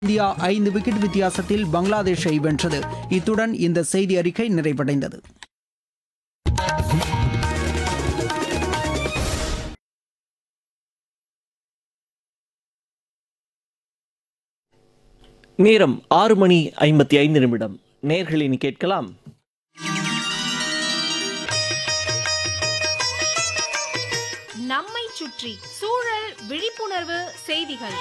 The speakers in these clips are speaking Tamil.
இந்தியா ஐந்து விக்கெட் வித்தியாசத்தில் பங்களாதேஷை வென்றது இத்துடன் இந்த செய்தி அறிக்கை நிறைவடைந்தது நேரம் ஆறு மணி ஐம்பத்தி ஐந்து நிமிடம் நேர்களின் கேட்கலாம் நம்மை சுற்றி சூழல் விழிப்புணர்வு செய்திகள்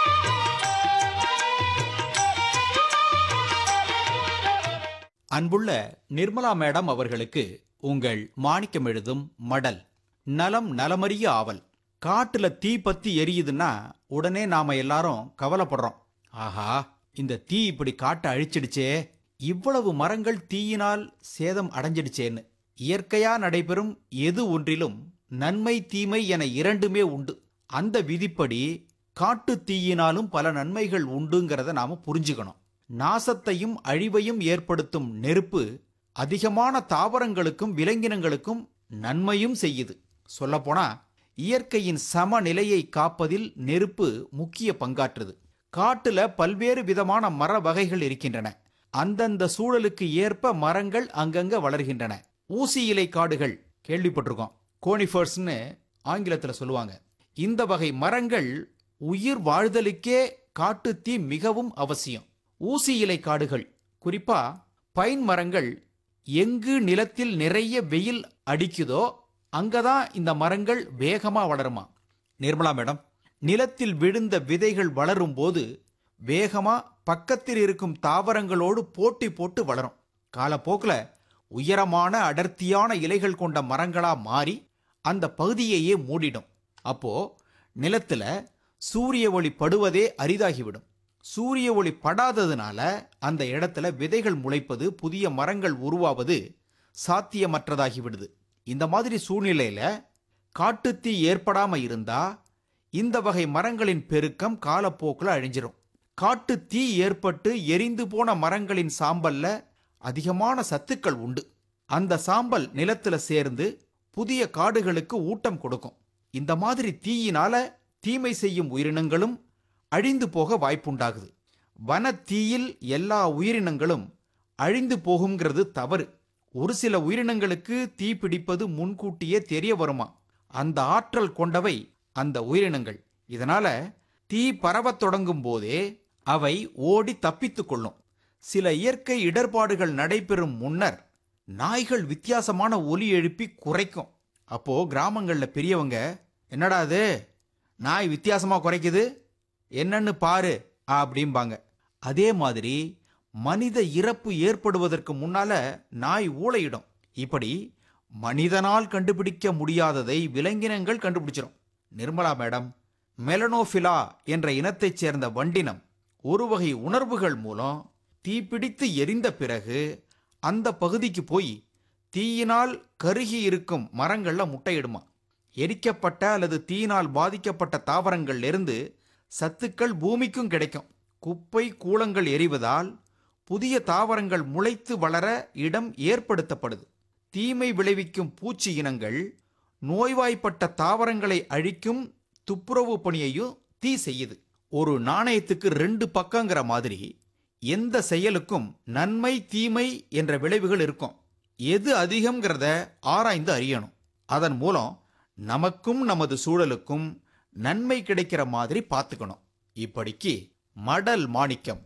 அன்புள்ள நிர்மலா மேடம் அவர்களுக்கு உங்கள் மாணிக்கம் எழுதும் மடல் நலம் நலமறிய ஆவல் காட்டுல தீ பத்தி எரியுதுன்னா உடனே நாம எல்லாரும் கவலைப்படுறோம் ஆஹா இந்த தீ இப்படி காட்டை அழிச்சிடுச்சே இவ்வளவு மரங்கள் தீயினால் சேதம் அடைஞ்சிடுச்சேன்னு இயற்கையா நடைபெறும் எது ஒன்றிலும் நன்மை தீமை என இரண்டுமே உண்டு அந்த விதிப்படி காட்டு தீயினாலும் பல நன்மைகள் உண்டுங்கிறத நாம புரிஞ்சுக்கணும் நாசத்தையும் அழிவையும் ஏற்படுத்தும் நெருப்பு அதிகமான தாவரங்களுக்கும் விலங்கினங்களுக்கும் நன்மையும் செய்யுது சொல்லப்போனா இயற்கையின் சமநிலையை காப்பதில் நெருப்பு முக்கிய பங்காற்றுது காட்டுல பல்வேறு விதமான மர வகைகள் இருக்கின்றன அந்தந்த சூழலுக்கு ஏற்ப மரங்கள் அங்கங்க வளர்கின்றன ஊசி இலை காடுகள் கேள்விப்பட்டிருக்கோம் கோனிஃபர்ஸ்னு ஆங்கிலத்துல சொல்லுவாங்க இந்த வகை மரங்கள் உயிர் வாழ்தலுக்கே காட்டுத்தீ மிகவும் அவசியம் ஊசி இலை காடுகள் குறிப்பா பைன் மரங்கள் எங்கு நிலத்தில் நிறைய வெயில் அடிக்குதோ அங்கதான் இந்த மரங்கள் வேகமா வளருமா நிர்மலா மேடம் நிலத்தில் விழுந்த விதைகள் வளரும் போது வேகமா பக்கத்தில் இருக்கும் தாவரங்களோடு போட்டி போட்டு வளரும் காலப்போக்கில் உயரமான அடர்த்தியான இலைகள் கொண்ட மரங்களா மாறி அந்த பகுதியையே மூடிடும் அப்போ நிலத்துல சூரிய ஒளி படுவதே அரிதாகிவிடும் சூரிய ஒளி படாததுனால அந்த இடத்துல விதைகள் முளைப்பது புதிய மரங்கள் உருவாவது சாத்தியமற்றதாகிவிடுது இந்த மாதிரி சூழ்நிலையில காட்டுத்தீ ஏற்படாம இருந்தா இந்த வகை மரங்களின் பெருக்கம் காலப்போக்கில் அழிஞ்சிரும் காட்டு தீ ஏற்பட்டு எரிந்து போன மரங்களின் சாம்பல்ல அதிகமான சத்துக்கள் உண்டு அந்த சாம்பல் நிலத்துல சேர்ந்து புதிய காடுகளுக்கு ஊட்டம் கொடுக்கும் இந்த மாதிரி தீயினால தீமை செய்யும் உயிரினங்களும் அழிந்து போக வாய்ப்புண்டாகுது வன தீயில் எல்லா உயிரினங்களும் அழிந்து போகுங்கிறது தவறு ஒரு சில உயிரினங்களுக்கு தீ பிடிப்பது முன்கூட்டியே தெரிய வருமா அந்த ஆற்றல் கொண்டவை அந்த உயிரினங்கள் இதனால தீ பரவத் தொடங்கும் போதே அவை ஓடி தப்பித்துக் கொள்ளும் சில இயற்கை இடர்பாடுகள் நடைபெறும் முன்னர் நாய்கள் வித்தியாசமான ஒலி எழுப்பி குறைக்கும் அப்போ கிராமங்கள்ல பெரியவங்க என்னடா அது நாய் வித்தியாசமா குறைக்குது என்னன்னு பாரு அப்படிம்பாங்க அதே மாதிரி மனித இறப்பு ஏற்படுவதற்கு முன்னால நாய் ஊளையிடும் இப்படி மனிதனால் கண்டுபிடிக்க முடியாததை விலங்கினங்கள் கண்டுபிடிச்சிரும் நிர்மலா மேடம் மெலனோஃபிலா என்ற இனத்தைச் சேர்ந்த வண்டினம் ஒரு வகை உணர்வுகள் மூலம் தீப்பிடித்து எரிந்த பிறகு அந்த பகுதிக்கு போய் தீயினால் கருகி இருக்கும் மரங்கள்ல முட்டையிடுமா எரிக்கப்பட்ட அல்லது தீயினால் பாதிக்கப்பட்ட தாவரங்கள்ல இருந்து சத்துக்கள் பூமிக்கும் கிடைக்கும் குப்பை கூளங்கள் எரிவதால் புதிய தாவரங்கள் முளைத்து வளர இடம் ஏற்படுத்தப்படுது தீமை விளைவிக்கும் பூச்சி இனங்கள் நோய்வாய்ப்பட்ட தாவரங்களை அழிக்கும் துப்புரவு பணியையும் தீ செய்யுது ஒரு நாணயத்துக்கு ரெண்டு பக்கங்கிற மாதிரி எந்த செயலுக்கும் நன்மை தீமை என்ற விளைவுகள் இருக்கும் எது அதிகம்ங்கிறத ஆராய்ந்து அறியணும் அதன் மூலம் நமக்கும் நமது சூழலுக்கும் நன்மை கிடைக்கிற மாதிரி பார்த்துக்கணும் இப்படிக்கு மடல் மாணிக்கம்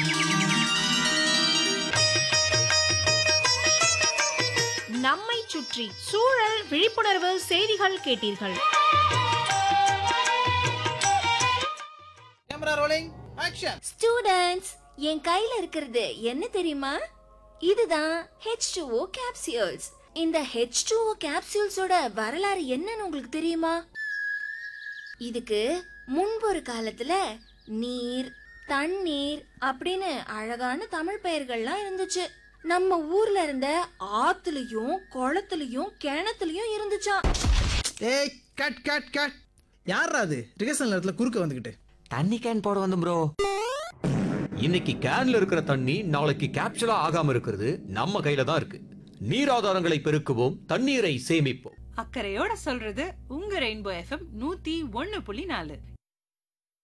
நம்மை சுற்றி சூழல் விழிப்புணர்வு செய்திகள் கேட்டீர்கள் ஸ்டூடண்ட்ஸ் என் கையில இருக்கிறது என்ன தெரியுமா இதுதான் H2O capsules இந்த H2O capsuleஸோட வரலாறு என்னன்னு உங்களுக்கு தெரியுமா இதுக்கு முன்பு ஒரு காலத்துல நீர் தண்ணீர் அப்படின்னு அழகான தமிழ் பெயர்கள்லாம் இருந்துச்சு நம்ம ஊர்ல இருந்த ஆத்துலயும் குளத்துலயும் கிணத்துலயும் இருந்துச்சாம் ஏய் கட் கட் கட் யாரா அது ரிகர்சல் நேரத்தில் குறுக்க வந்துக்கிட்டு தண்ணி கேன் போட வந்து ப்ரோ இன்னைக்கு கேன்ல இருக்கிற தண்ணி நாளைக்கு கேப்சூலா ஆகாம இருக்கிறது நம்ம கையில தான் இருக்கு நீர் ஆதாரங்களை பெருக்குவோம் தண்ணீரை சேமிப்போம் அக்கறையோட சொல்றது உங்க ரெயின்போ எஃப்எம் நூத்தி ஒன்னு புள்ளி நாலு